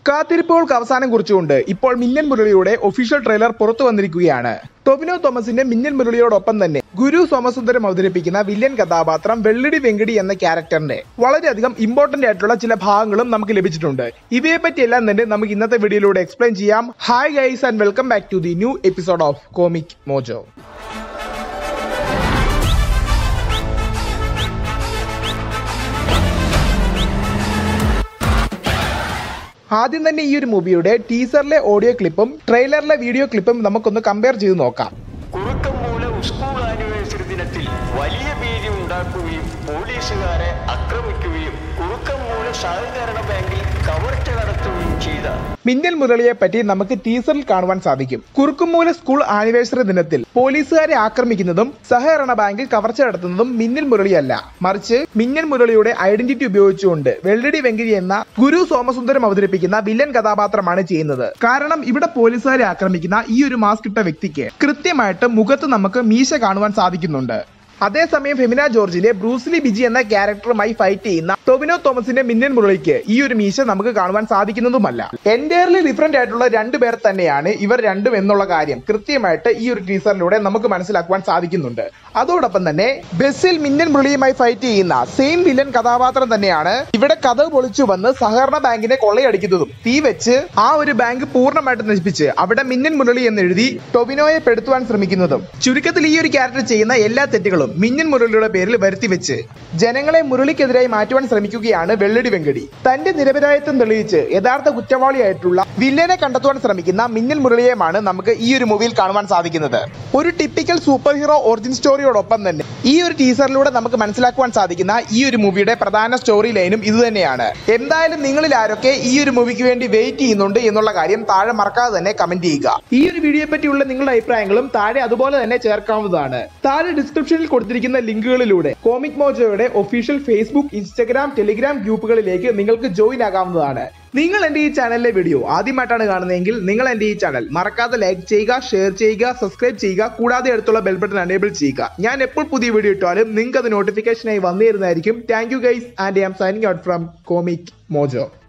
കാത്തിരിപ്പുകൾക്ക് അവസാനം കുറിച്ചുകൊണ്ട് ഇപ്പോൾ മിന്നൽ മുരളിയുടെ ഒഫീഷ്യൽ ട്രെയിലർ പുറത്തു വന്നിരിക്കുകയാണ് ടൊവിനോ തോമസിന്റെ മിന്നൽ മുരളിയോടൊപ്പം തന്നെ ഗുരു സോമസുന്ദരം അവതരിപ്പിക്കുന്ന വില്ലൻ കഥാപാത്രം വെള്ളിടി വെങ്കിടി എന്ന ക്യാരക്ടറിന്റെ വളരെയധികം ഇമ്പോർട്ടന്റ് ആയിട്ടുള്ള ചില ഭാഗങ്ങളും നമുക്ക് ലഭിച്ചിട്ടുണ്ട് ഇവയെ പറ്റിയെല്ലാം തന്നെ നമുക്ക് ഇന്നത്തെ വീഡിയോയിലൂടെ എക്സ്പ്ലെയിൻ ചെയ്യാം hi guys and welcome back to the new episode of Comic Mojo ആദ്യം തന്നെ ഈ ഒരു മൂവിയുടെ ടീസറിലെ ഓഡിയോ ക്ലിപ്പും ട്രെയിലറിലെ വീഡിയോ ക്ലിപ്പും നമുക്കൊന്ന് കമ്പയർ ചെയ്ത് നോക്കാം കുറുക്കം മൂലം സ്കൂൾ ആനിവേഴ്സറി ദിനത്തിൽ വലിയ ഭീതി ഉണ്ടാക്കുകയും പോലീസുകാരെ ആക്രമിക്കുകയും കുറുക്കം മൂലം സഹകരണ ബാങ്കിൽ കവർച്ച നടത്തുകയും ചെയ്ത മിന്നൽ മുരളിയെ പറ്റി നമുക്ക് ടീസറിൽ കാണുവാൻ സാധിക്കും കുറുക്കുമൂല സ്കൂൾ ആനിവേഴ്സറി ദിനത്തിൽ പോലീസുകാരെ ആക്രമിക്കുന്നതും സഹകരണ ബാങ്കിൽ കവർച്ച നടത്തുന്നതും മിന്നൽ മുരളിയല്ല മറിച്ച് മിന്നൽ മുരളിയുടെ ഐഡന്റിറ്റി ഉപയോഗിച്ചുകൊണ്ട് വെള്ളടി വെങ്കിരി എന്ന ഗുരു സോമസുന്ദരം അവതരിപ്പിക്കുന്ന വില്ലൻ കഥാപാത്രമാണ് ചെയ്യുന്നത് കാരണം ഇവിടെ പോലീസുകാരെ ആക്രമിക്കുന്ന ഈ ഒരു മാസ്ക് ഇട്ട വ്യക്തിക്ക് കൃത്യമായിട്ട് മുഖത്ത് നമുക്ക് മീശ കാണുവാൻ സാധിക്കുന്നുണ്ട് അതേസമയം ഫെമിന ജോർജിലെ ബ്രൂസ്ലി ബിജി എന്ന ക്യാരക്ടറുമായി ഫൈറ്റ് ചെയ്യുന്ന ടൊവിനോ തോമസിന്റെ മിന്നൻ മുരളിക്ക് ഈ ഒരു മീശ നമുക്ക് കാണുവാൻ സാധിക്കുന്നതുമല്ല എൻറ്റയർലി ഡിഫറെന്റ് ആയിട്ടുള്ള രണ്ടു പേർ തന്നെയാണ് ഇവർ രണ്ടും എന്നുള്ള കാര്യം കൃത്യമായിട്ട് ഈ ഒരു ടീസറിലൂടെ നമുക്ക് മനസ്സിലാക്കുവാൻ സാധിക്കുന്നുണ്ട് അതോടൊപ്പം തന്നെ ബസ്സിൽ മിന്നൻ മുരളിയുമായി ഫൈറ്റ് ചെയ്യുന്ന സെയിം വില്ലൻ കഥാപാത്രം തന്നെയാണ് ഇവിടെ കഥ പൊളിച്ചു വന്ന് സഹകരണ ബാങ്കിനെ കൊള്ളയടിക്കുന്നതും തീ വെച്ച് ആ ഒരു ബാങ്ക് പൂർണ്ണമായിട്ട് നശിപ്പിച്ച് അവിടെ മിന്നൻ മുരളി എന്ന് എഴുതി ടൊവിനോയെ പെടുത്തുവാൻ ശ്രമിക്കുന്നതും ചുരുക്കത്തിൽ ഈ ഒരു ക്യാരക്ടർ ചെയ്യുന്ന എല്ലാ തെറ്റുകളും മിന്നൻ മുരളിയുടെ പേരിൽ വരുത്തി വെച്ച് ജനങ്ങളെ മുരളിക്കെതിരായി മാറ്റുവാൻ ശ്രമിക്കുകയാണ് വെള്ളടി വെങ്കടി തന്റെ നിരപരാധിത്വം തെളിയിച്ച് യഥാർത്ഥ കുറ്റവാളിയായിട്ടുള്ള വില്ലനെ കണ്ടെത്തുവാൻ ശ്രമിക്കുന്ന മിന്നൽ മുരളിയെയാണ് നമുക്ക് ഈ ഒരു മൂവിയിൽ കാണുവാൻ സാധിക്കുന്നത് ഒരു ടിപ്പിക്കൽ സൂപ്പർ ഹീറോ ഒറിജിൻ സ്റ്റോറിയോടൊപ്പം തന്നെ ഈ ഒരു ടീസറിലൂടെ നമുക്ക് മനസ്സിലാക്കുവാൻ സാധിക്കുന്ന ഈ ഒരു മൂവിയുടെ പ്രധാന സ്റ്റോറി ലൈനും ഇത് തന്നെയാണ് എന്തായാലും നിങ്ങളിൽ ആരൊക്കെ ഈ ഒരു മൂവിക്ക് വേണ്ടി വെയിറ്റ് ചെയ്യുന്നുണ്ട് എന്നുള്ള കാര്യം താഴെ മറക്കാതെ തന്നെ കമന്റ് ചെയ്യുക ഈ ഒരു വീഡിയോയെ പറ്റിയുള്ള നിങ്ങളുടെ അഭിപ്രായങ്ങളും താഴെ അതുപോലെ തന്നെ ചേർക്കാവുന്നതാണ് താഴെ ഡിസ്ക്രിപ്ഷനിൽ കൊടുത്തിരിക്കുന്ന ലിങ്കുകളിലൂടെ കോമിക് മോജോയുടെ ഒഫീഷ്യൽ ഫേസ്ബുക്ക് ഇൻസ്റ്റഗ്രാം ടെലിഗ്രാം ഗ്രൂപ്പുകളിലേക്ക് നിങ്ങൾക്ക് ജോയിൻ ആകാവുന്നതാണ് നിങ്ങൾ എന്റെ ഈ ചാനലിലെ വീഡിയോ ആദ്യമായിട്ടാണ് കാണുന്നതെങ്കിൽ നിങ്ങൾ എന്റെ ഈ ചാനൽ മറക്കാതെ ലൈക്ക് ചെയ്യുക ഷെയർ ചെയ്യുക സബ്സ്ക്രൈബ് ചെയ്യുക കൂടാതെ അടുത്തുള്ള ബെൽ ബട്ടൺ അനേബിൾ ചെയ്യുക ഞാൻ എപ്പോൾ പുതിയ വീഡിയോ ഇട്ടാലും നിങ്ങൾക്ക് അത് നോട്ടിഫിക്കേഷനായി വന്നു തരുന്നതായിരിക്കും thank you guys and I am signing out from Comic mojo